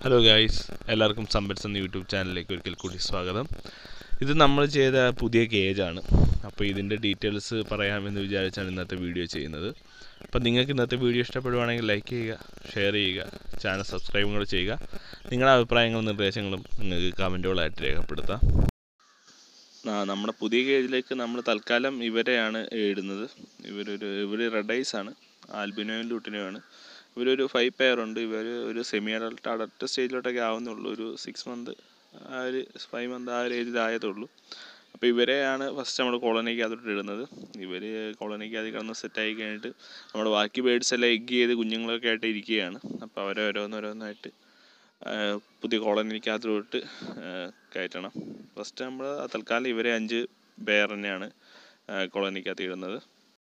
hello guys എല്ലാവർക്കും സമ്പറ്റ്സ് എന്ന YouTube ചാനലിലേക്ക് ഒരിക്കൽ കൂടി സ്വാഗതം ഇത് നമ്മൾ ചെയ്ത പുതിയ കേജാണ് അപ്പോൾ ഇതിൻ്റെ ഡീറ്റെയിൽസ് പറയാമെന്ന് വിചാരിച്ചാണ് ഇന്നത്തെ വീഡിയോ ചെയ്യുന്നത് അപ്പോൾ നിങ്ങൾക്ക് ഇന്നത്തെ വീഡിയോ ഇഷ്ടപ്പെടുവാണെങ്കിൽ ലൈക്ക് ചെയ്യുക ഷെയർ ചെയ്യുക ചാനൽ സബ്സ്ക്രൈബും കൂടെ ചെയ്യുക നിങ്ങളുടെ അഭിപ്രായങ്ങളും നിർദ്ദേശങ്ങളും നിങ്ങൾക്ക് കമൻറ്റുകളായിട്ട് രേഖപ്പെടുത്താം ആ നമ്മുടെ പുതിയ കേജിലേക്ക് നമ്മൾ തൽക്കാലം ഇവരെയാണ് ഇടുന്നത് ഇവരൊരു ഇവർ റെഡ് ഐസ് ആണ് ആൽബിനോയും ലൂട്ടിനോയാണ് ഇവരൊരു ഫൈവ് പെയർ ഉണ്ട് ഇവർ ഒരു സെമി അഡൾട്ട് അഡൾട്ട് സ്റ്റേജിലോട്ടൊക്കെ ആവുന്നുള്ളൂ ഒരു സിക്സ് മന്ത് ആ ഒരു ഫൈവ് മന്ത് ആ ഒരു ഏജിലായതേ ഉള്ളൂ അപ്പോൾ ഇവരെയാണ് ഫസ്റ്റ് നമ്മൾ കോളനിക്കകത്തോട്ട് ഇടുന്നത് ഇവർ കോളനിക്കകത്ത് കിടന്ന് സെറ്റായി കഴിഞ്ഞിട്ട് നമ്മുടെ ബാക്കി ബേഡ്സ് എല്ലാം എഗ് ചെയ്ത് കുഞ്ഞുങ്ങളൊക്കെ ആയിട്ട് ഇരിക്കുകയാണ് അപ്പോൾ അവരെ ഓരോന്നോരോന്നായിട്ട് പുതിയ കോളനിക്കകത്തോട്ട് കയറ്റണം ഫസ്റ്റ് നമ്മൾ തൽക്കാലം ഇവരെ അഞ്ച് പേർ തന്നെയാണ് കോളനിക്കകത്ത് ഇടുന്നത്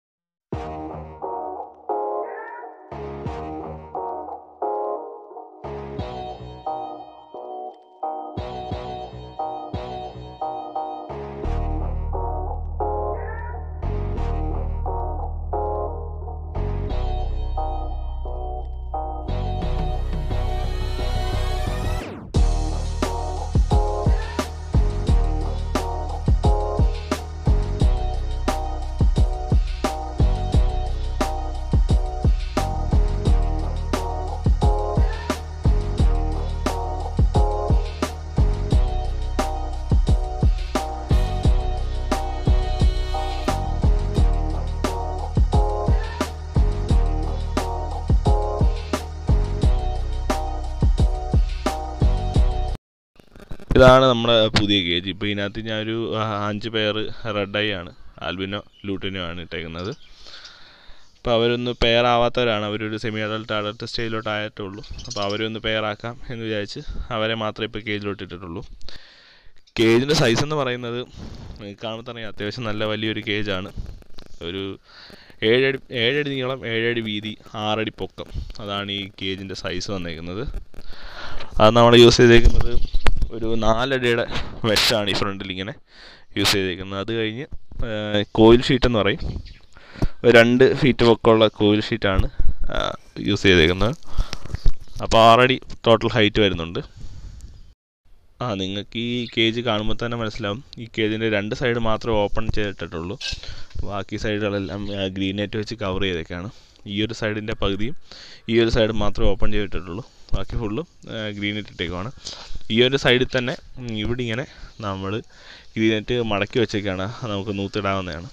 ഇതാണ് നമ്മുടെ പുതിയ കേജ് ഇപ്പോൾ ഇതിനകത്ത് ഞാനൊരു അഞ്ച് പേർ റെഡ് ഐ ആണ് ആൽബിനോ ലൂട്ടിനോ ആണ് ഇട്ടേക്കുന്നത് അപ്പോൾ അവരൊന്ന് പെയർ ആവാത്തവരാണ് അവരൊരു സെമി അഡൾട്ട് അഡൾട്ട് സ്റ്റേജിലോട്ട് ആയിട്ടുള്ളൂ അപ്പോൾ അവരെ ഒന്ന് പെയർ ആക്കാം എന്ന് വിചാരിച്ച് അവരെ മാത്രമേ ഇപ്പോൾ കേജിലോട്ട് ഇട്ടിട്ടുള്ളൂ കേജിൻ്റെ സൈസ് എന്ന് പറയുന്നത് കാണുമ്പോൾ അത്യാവശ്യം നല്ല വലിയൊരു കേജാണ് ഒരു ഏഴടി ഏഴടി നീളം ഏഴടി വീതി ആറടി പൊക്കം അതാണ് ഈ കേജിൻ്റെ സൈസ് വന്നേക്കുന്നത് അത് നമ്മൾ യൂസ് ചെയ്തേക്കുന്നത് ഒരു നാലടിയുടെ വെച്ചാണ് ഈ ഫ്രണ്ടിൽ ഇങ്ങനെ യൂസ് ചെയ്തേക്കുന്നത് അത് കഴിഞ്ഞ് കോയിൽ ഷീറ്റ് എന്ന് പറയും രണ്ട് ഫീറ്റ് പൊക്കമുള്ള കോയിൽ ഷീറ്റാണ് യൂസ് ചെയ്തേക്കുന്നത് അപ്പോൾ ആറടി ടോട്ടൽ ഹൈറ്റ് വരുന്നുണ്ട് ആ നിങ്ങൾക്ക് ഈ കേജ് കാണുമ്പോൾ തന്നെ മനസ്സിലാവും ഈ കേജിൻ്റെ രണ്ട് സൈഡ് മാത്രമേ ഓപ്പൺ ചെയ്തിട്ടുള്ളൂ ബാക്കി സൈഡുകളെല്ലാം ഗ്രീൻ നെറ്റ് വെച്ച് കവർ ചെയ്തേക്കാണ് ഈ ഒരു സൈഡിൻ്റെ പകുതിയും ഈ ഒരു സൈഡ് മാത്രമേ ഓപ്പൺ ചെയ്തിട്ടുള്ളൂ ബാക്കി ഫുള്ളും ഗ്രീൻ നെറ്റ് ഇട്ടേക്കുവാണ് ഈ ഒരു സൈഡിൽ തന്നെ ഇവിടെ ഇങ്ങനെ നമ്മൾ ഗ്രീൻ നെറ്റ് മടക്കി വെച്ചേക്കാണ് നമുക്ക് നൂത്തിടാവുന്നതാണ്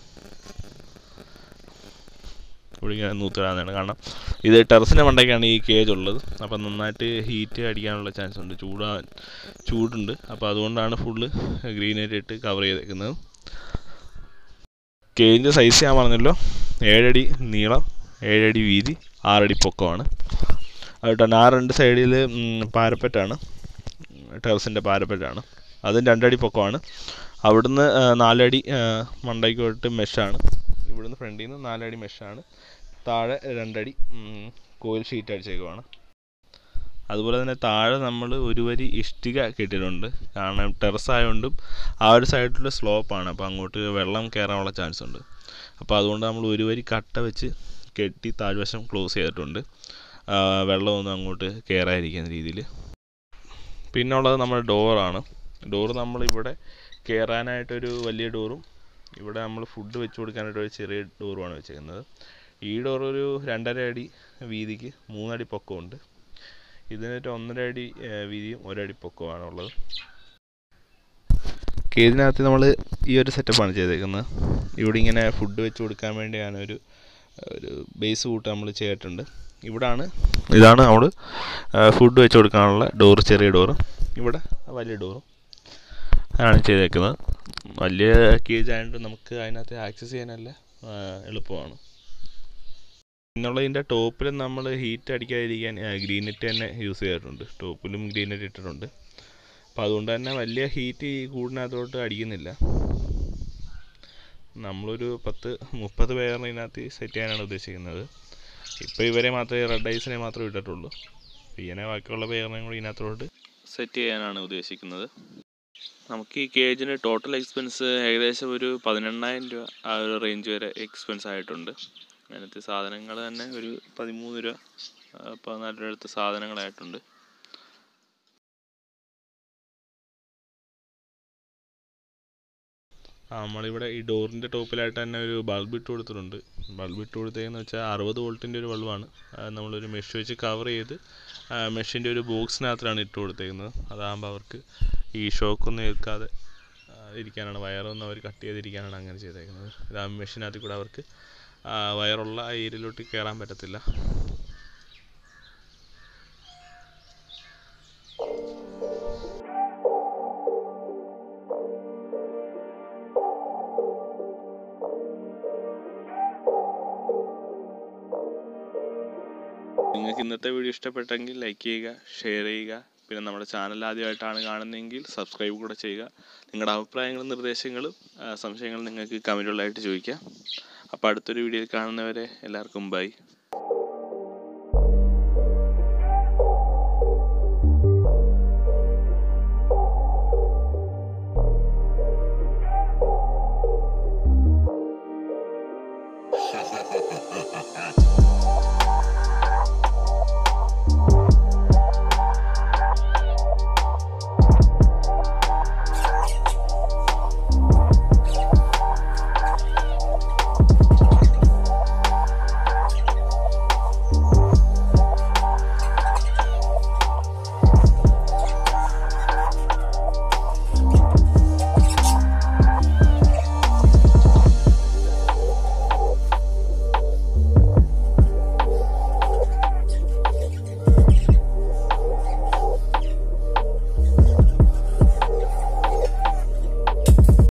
ഇവിടെ ഇങ്ങനെ നൂത്തിടാവുന്നതാണ് കാരണം ഇത് ടെറസിൻ്റെ മണ്ടയ്ക്കാണ് ഈ കേജ് ഉള്ളത് അപ്പം നന്നായിട്ട് ഹീറ്റ് അടിക്കാനുള്ള ചാൻസ് ഉണ്ട് ചൂടാ ചൂടുണ്ട് അപ്പോൾ അതുകൊണ്ടാണ് ഫുള്ള് ഗ്രീൻ നെറ്റ് ഇട്ട് കവർ ചെയ്തേക്കുന്നത് കേജിൻ്റെ സൈസ് ഞാൻ പറഞ്ഞല്ലോ ഏഴടി നീളം ഏഴടി വീതി ആറടി പൊക്കമാണ് അതുകൊണ്ട് ആ രണ്ട് സൈഡിൽ പാരപ്പറ്റാണ് ടെറസിൻ്റെ പാരപ്പറ്റാണ് അതും രണ്ടടി പൊക്കമാണ് അവിടുന്ന് നാലടി മണ്ടയ്ക്ക് തൊട്ട് മെഷാണ് ഇവിടുന്ന് ഫ്രണ്ടിൽ നിന്ന് നാലടി മെഷാണ് താഴെ രണ്ടടി കോയിൽ ഷീറ്റ് അടിച്ചേക്കുവാണ് അതുപോലെ തന്നെ താഴെ നമ്മൾ ഒരു വരി ഇഷ്ടിക കെട്ടിയിട്ടുണ്ട് കാരണം ടെറസ് ആയതുകൊണ്ടും ആ ഒരു സൈഡിലുള്ള സ്ലോപ്പാണ് അപ്പോൾ അങ്ങോട്ട് വെള്ളം കയറാനുള്ള ചാൻസ് ഉണ്ട് അപ്പോൾ അതുകൊണ്ട് നമ്മൾ ഒരു വരി കട്ട വെച്ച് കെട്ടി താഴ്വശം ക്ലോസ് ചെയ്തിട്ടുണ്ട് വെള്ളമൊന്നും അങ്ങോട്ട് കയറാതിരിക്കുന്ന രീതിയിൽ പിന്നെ ഉള്ളത് നമ്മുടെ ഡോറാണ് ഡോറ് നമ്മളിവിടെ കയറാനായിട്ടൊരു വലിയ ഡോറും ഇവിടെ നമ്മൾ ഫുഡ് വെച്ച് കൊടുക്കാനായിട്ട് ഒരു ചെറിയ ഡോറുമാണ് വെച്ചേക്കുന്നത് ഈ ഡോർ ഒരു രണ്ടര അടി വീതിക്ക് മൂന്നടി പൊക്കമുണ്ട് ഇതിനൊരു ഒന്നര അടി വീതിയും ഒരടി പൊക്കമാണ് ഉള്ളത് കേജിനകത്ത് നമ്മൾ ഈ ഒരു സെറ്റപ്പാണ് ചെയ്തേക്കുന്നത് ഇവിടെ ഇങ്ങനെ ഫുഡ് വെച്ച് കൊടുക്കാൻ വേണ്ടിയാണ് ഒരു ഒരു ബേസ് കൂട്ട് നമ്മൾ ചെയ്തിട്ടുണ്ട് ഇവിടാണ് ഇതാണ് നമ്മൾ ഫുഡ് വെച്ച് കൊടുക്കാനുള്ള ഡോറ് ചെറിയ ഡോറ് ഇവിടെ വലിയ ഡോറും ആണ് ചെയ്തേക്കുന്നത് വലിയ കേജ് ആയതുകൊണ്ട് നമുക്ക് അതിനകത്ത് ആക്സസ് ചെയ്യാനല്ല എളുപ്പമാണ് പിന്നുള്ള ഇതിൻ്റെ ടോപ്പിൽ നമ്മൾ ഹീറ്റ് അടിക്കാതിരിക്കാൻ ഗ്രീൻ നെറ്റ് തന്നെ യൂസ് ചെയ്തിട്ടുണ്ട് ടോപ്പിലും ഗ്രീൻ നെറ്റ് ഇട്ടിട്ടുണ്ട് അപ്പോൾ അതുകൊണ്ട് തന്നെ വലിയ ഹീറ്റ് ഈ കൂടിനകത്തോട്ട് അടിക്കുന്നില്ല നമ്മളൊരു പത്ത് മുപ്പത് പേരിന് ഇതിനകത്ത് സെറ്റ് ചെയ്യാനാണ് ഉദ്ദേശിക്കുന്നത് ഇപ്പോൾ ഇവരെ മാത്രമേ റെഡ് ഐസിനെ മാത്രമേ ഇട്ടിട്ടുള്ളൂ ഇങ്ങനെ ബാക്കിയുള്ള പേരിനെയും കൂടി ഇതിനകത്തോട്ട് സെറ്റ് ചെയ്യാനാണ് ഉദ്ദേശിക്കുന്നത് നമുക്ക് ഈ കേജിന് ടോട്ടൽ എക്സ്പെൻസ് ഏകദേശം ഒരു പതിനെണ്ണായിരം രൂപ ആ ഒരു റേഞ്ച് വരെ എക്സ്പെൻസ് ആയിട്ടുണ്ട് അതിനകത്ത് സാധനങ്ങൾ തന്നെ ഒരു പതിമൂന്ന് രൂപ പതിനാല് രൂപ അടുത്ത് സാധനങ്ങളായിട്ടുണ്ട് ആ നമ്മളിവിടെ ഈ ഡോറിൻ്റെ ടോപ്പിലായിട്ട് തന്നെ ഒരു ബൾബ് ഇട്ട് കൊടുത്തിട്ടുണ്ട് ബൾബ് ഇട്ട് കൊടുത്തേക്കെന്ന് വെച്ചാൽ അറുപത് വോൾട്ടിൻ്റെ ഒരു ബൾബാണ് നമ്മളൊരു മെഷ് വെച്ച് കവർ ചെയ്ത് മെഷിൻ്റെ ഒരു ബോക്സിനകത്താണ് ഇട്ട് കൊടുത്തേക്കുന്നത് അതാകുമ്പോൾ അവർക്ക് ഈ ഷോക്കൊന്നും ഏൽക്കാതെ ആ, ഇരിക്കാനാണ് വയറൊന്നും അവർ കട്ട് ചെയ്തിരിക്കാനാണ് അങ്ങനെ ചെയ്തേക്കുന്നത് ഇത് ആ മെഷീനകത്തിൽ കൂടെ അവർക്ക് ആ, വയറുള്ള ആ ഏരിയയിലോട്ട് കയറാൻ പറ്റത്തില്ല നിങ്ങൾക്ക് ഇന്നത്തെ വീഡിയോ ഇഷ്ടപ്പെട്ടെങ്കിൽ ലൈക്ക് ചെയ്യുക ഷെയർ ചെയ്യുക പിന്നെ നമ്മുടെ ചാനൽ ആദ്യമായിട്ടാണ് കാണുന്നതെങ്കിൽ സബ്സ്ക്രൈബ് കൂടെ ചെയ്യുക നിങ്ങളുടെ അഭിപ്രായങ്ങളും നിർദ്ദേശങ്ങളും ആ, സംശയങ്ങളും നിങ്ങൾക്ക് കമൻറ്റുകളായിട്ട് ചോദിക്കാം അപ്പോൾ അടുത്തൊരു വീഡിയോയിൽ കാണുന്നവരെ എല്ലാവർക്കും ബൈ